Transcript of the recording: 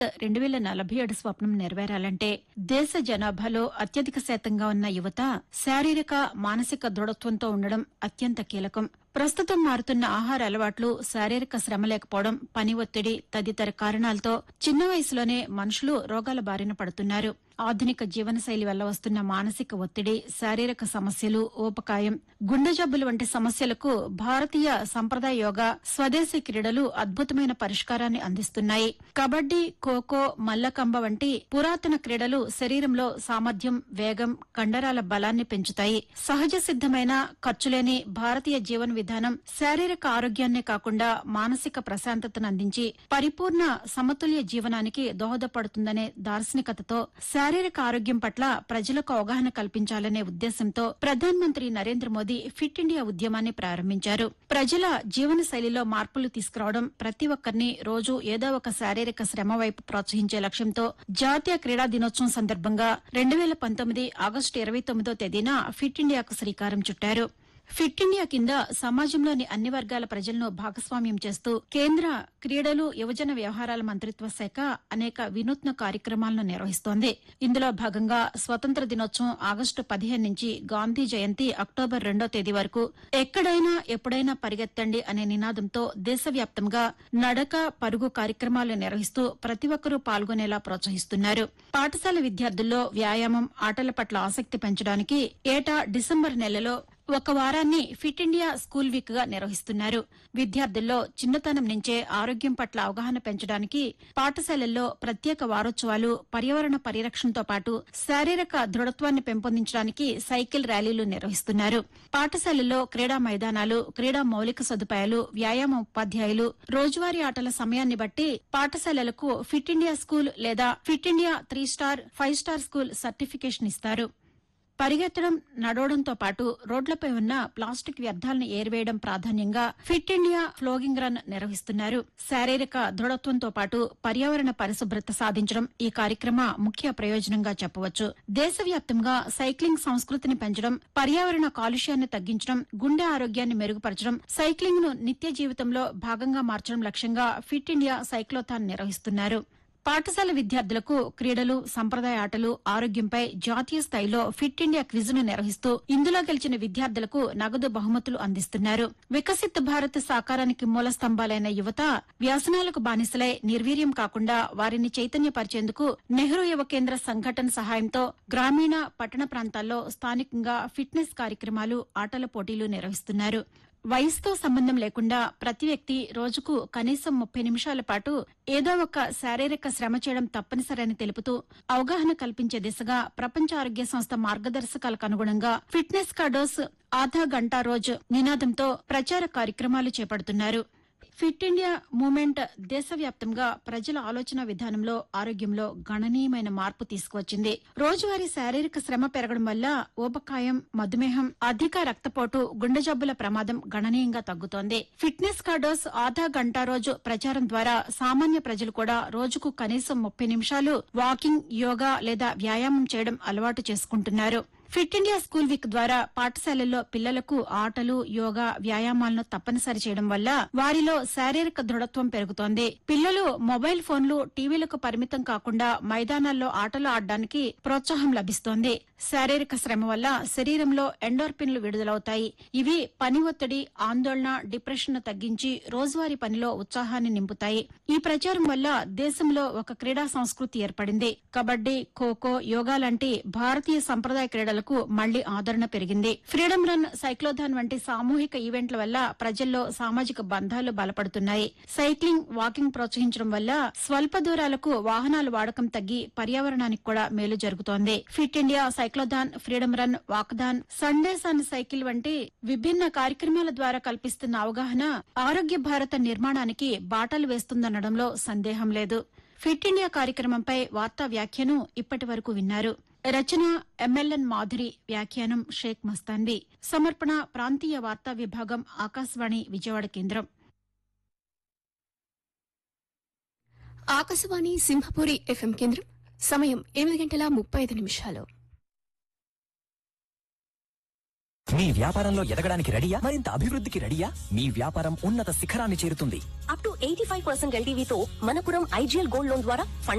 రెండు వేల నలభై ఏడు స్వప్నం నెరవేరాలంటే దేశ జనాభాలో అత్యధిక శాతంగా ఉన్న యువత శారీరక మానసిక దృఢత్వంతో ఉండడం అత్యంత కీలకం ప్రస్తుతం మారుతున్న ఆహార అలవాట్లు శారీరక శ్రమ లేకపోవడం పని ఒత్తిడి తదితర కారణాలతో చిన్న వయసులోనే మనుషులు రోగాల బారిన పడుతున్నారు ఆధునిక జీవనశైలి వల్ల వస్తున్న మానసిక ఒత్తిడి శారీరక సమస్యలు ఊపకాయం గుండె జబ్బులు వంటి సమస్యలకు భారతీయ సంప్రదాయ యోగా స్వదేశీ క్రీడలు అద్భుతమైన పరిష్కారాన్ని అందిస్తున్నాయి కబడ్డీ ఖోఖో మల్లకంబ వంటి పురాతన క్రీడలు శరీరంలో సామర్థ్యం వేగం కండరాల బలాన్ని పెంచుతాయి సహజ సిద్దమైన ఖర్చులేని భారతీయ జీవన విధానం శారీరక ఆరోగ్యాన్నే కాకుండా మానసిక ప్రశాంతతను అందించి పరిపూర్ణ సమతుల్య జీవనానికి దోహదపడుతుందనే దార్శనికతతో శారీరక ఆరోగ్యం పట్ల ప్రజలకు అవగాహన కల్పించాలనే ఉద్దేశంతో ప్రధానమంత్రి నరేంద్ర మోదీ ఫిట్ ఇండియా ఉద్యమాన్ని ప్రారంభించారు ప్రజల జీవన శైలిలో మార్పులు తీసుకురావడం ప్రతి ఒక్కరిని రోజు ఏదో ఒక శారీరక శ్రమ వైపు ప్రోత్సహించే లక్ష్యంతో జాతీయ క్రీడా దినోత్సవం సందర్భంగా రెండు వేల పంతొమ్మిది ఆగస్టు ఇరవై తొమ్మిదో తేదీన ఫిట్ ఇండియాకు శ్రీకారం చుట్టారు ఫిట్ ఇండియా కింద సమాజంలోని అన్ని వర్గాల ప్రజలను భాగస్వామ్యం చేస్తూ కేంద్ర క్రీడలు యువజన వ్యవహారాల మంత్రిత్వ శాఖ అనేక వినూత్న కార్యక్రమాలను నిర్వహిస్తోంది ఇందులో భాగంగా స్వతంత్ర దినోత్సవం ఆగస్టు పదిహేను నుంచి గాంధీ జయంతి అక్టోబర్ రెండో తేదీ వరకు ఎక్కడైనా ఎప్పుడైనా పరిగెత్తండి అనే నినాదంతో దేశవ్యాప్తంగా నడక పరుగు కార్యక్రమాలు నిర్వహిస్తూ ప్రతి ఒక్కరూ పాల్గొనేలా ప్రోత్సహిస్తున్నారు పాఠశాల విద్యార్థుల్లో వ్యాయామం ఆటల పట్ల ఆసక్తి పెంచడానికి ఏటా డిసెంబర్ నెలలో ఒక వారాన్ని ఫిట్ ఇండియా స్కూల్ వీక్ గా నిర్వహిస్తున్నారు విద్యార్థుల్లో చిన్నతనం నుంచే ఆరోగ్యం పట్ల అవగాహన పెంచడానికి పాఠశాలల్లో ప్రత్యేక వారోత్సవాలు పర్యావరణ పరిరక్షణతో పాటు శారీరక దృఢత్వాన్ని పెంపొందించడానికి సైకిల్ ర్యాలీలు నిర్వహిస్తున్నారు పాఠశాలల్లో క్రీడా మైదానాలు క్రీడా మౌలిక సదుపాయాలు వ్యాయామ ఉపాధ్యాయులు రోజువారీ ఆటల సమయాన్ని బట్టి పాఠశాలలకు ఫిట్ ఇండియా స్కూల్ లేదా fit India three star five star school certification ఇస్తారు పరిగెత్తడం నడవడంతో పాటు రోడ్లపై ఉన్న ప్లాస్టిక్ వ్యర్థాలను ఏరివేయడం ప్రాధాన్యంగా ఫిట్ ఇండియా ఫ్లోగింగ్ రన్ నిర్వహిస్తున్నారు శారీరక దృఢత్వంతో పాటు పర్యావరణ పరిశుభ్రత సాధించడం ఈ కార్యక్రమ ముఖ్య ప్రయోజనంగా చెప్పవచ్చు దేశవ్యాప్తంగా సైక్లింగ్ సంస్కృతిని పెంచడం పర్యావరణ కాలుష్యాన్ని తగ్గించడం గుండె ఆరోగ్యాన్ని మెరుగుపరచడం సైక్లింగ్ ను నిత్య జీవితంలో భాగంగా మార్చడం లక్ష్యంగా ఫిట్ ఇండియా సైక్లోథాన్ నిర్వహిస్తున్నారు పాఠశాల విద్యార్థులకు క్రీడలు సంప్రదాయ ఆటలు ఆరోగ్యంపై జాతీయ స్థాయిలో ఫిట్ ఇండియా క్విజ్ ను నిర్వహిస్తూ ఇందులో గెలిచిన విద్యార్థులకు నగదు బహుమతులు అందిస్తున్నారు వికసిత్ భారత్ సాకారానికి మూల స్తంభాలైన యువత వ్యసనాలకు బానిసలై నిర్వీర్యం కాకుండా వారిని చైతన్యపరిచేందుకు నెహ్రూ యువ కేంద్ర సంఘటన సహాయంతో గ్రామీణ పట్టణ ప్రాంతాల్లో స్థానికంగా ఫిట్నెస్ కార్యక్రమాలు ఆటల పోటీలు నిర్వహిస్తున్నారు వయసుతో సంబంధం లేకుండా ప్రతి వ్యక్తి రోజుకు కనీసం ముప్పై నిమిషాల పాటు ఏదో ఒక శారీరక శ్రమ చేయడం తప్పనిసరని తెలుపుతూ అవగాహన కల్పించే దిశగా ప్రపంచ ఆరోగ్య సంస్థ మార్గదర్శకాలకు అనుగుణంగా ఫిట్నెస్ కా డోస్ ఆధా గంటా రోజు నినాదంతో ప్రచార కార్యక్రమాలు చేపడుతున్నారు ఫిట్ ఇండియా మూవ్మెంట్ దేశవ్యాప్తంగా ప్రజల ఆలోచన విధానంలో ఆరోగ్యంలో గణనీయమైన మార్పు తీసుకువచ్చింది రోజువారీ శారీరక శ్రమ పెరగడం వల్ల ఊబకాయం మధుమేహం అధిక రక్తపోటు గుండె జబ్బుల ప్రమాదం గణనీయంగా తగ్గుతోంది ఫిట్నెస్ కార్డోస్ ఆధా గంటా రోజు ప్రచారం ద్వారా సామాన్య ప్రజలు కూడా రోజుకు కనీసం ముప్పై నిమిషాలు వాకింగ్ యోగా లేదా వ్యాయామం చేయడం అలవాటు చేసుకుంటున్నారు ఫిట్ ఇండియా స్కూల్ వీక్ ద్వారా పాఠశాలల్లో పిల్లలకు ఆటలు యోగా వ్యాయామాలను తప్పనిసరి చేయడం వల్ల వారిలో శారీరక దృఢత్వం పెరుగుతోంది పిల్లలు మొబైల్ ఫోన్లు టీవీలకు పరిమితం కాకుండా మైదానాల్లో ఆటలు ఆడడానికి ప్రోత్సాహం లభిస్తోంది శారీరక శ్రమ వల్ల శరీరంలో ఎండోర్పిన్లు విడుదలవుతాయి ఇవి పని ఒత్తిడి ఆందోళన డిప్రెషన్ తగ్గించి రోజువారీ పనిలో ఉత్సాహాన్ని నింపుతాయి ఈ ప్రచారం వల్ల దేశంలో ఒక క్రీడా సంస్కృతి ఏర్పడింది కబడ్డీ ఖోఖో యోగా లాంటి భారతీయ సంప్రదాయ క్రీడలకు మళ్లీ ఆదరణ పెరిగింది ఫ్రీడమ్ రన్ సైక్లోథాన్ వంటి సామూహిక ఈవెంట్ల వల్ల ప్రజల్లో సామాజిక బంధాలు బలపడుతున్నాయి సైక్లింగ్ వాకింగ్ ప్రోత్సహించడం వల్ల స్వల్ప దూరాలకు వాహనాల వాడకం తగ్గి పర్యావరణానికి కూడా మేలు జరుగుతోంది fit India cyclothon freedom run walkathon Sundays and cycle వంటి విభిన్న కార్యక్రమాల ద్వారా కల్పిస్తున్న అవగాహన ఆరోగ్య భారత నిర్మాణానికి బాటలు వేస్తుందనడంలో సందేహం లేదు ఫిట్ ఇండియా కార్యక్రమంపై వార్తా వ్యాఖ్యను ఇప్పటి వరకు విన్నారు రచన ఎంఎల్ఎన్ మాధురి వ్యాఖ్యానం షేక్ మస్తాన్వి సమర్పణ ప్రాంతీయ వార్తా విభాగం ఆకాశవాణి విజయవాడ కేంద్రం ఆకాశవాణి సింహపురి ఎఫ్ఎం కేంద్రం సమయం ఎనిమిది గంటల ముప్పై ఐదు నిమిషాలు మీ వ్యాపారంలో ఎదగడానికి రెడీయా మరింత అభివృద్ధికి రెడీయా మీ వ్యాపారం ఉన్నత శిఖరాన్ని చేరుతుంది up to eighty five percent ఎల్టీవీతో మనపురం ఐజీఎల్ గోల్డ్ లోన్ ద్వారా ఫండ్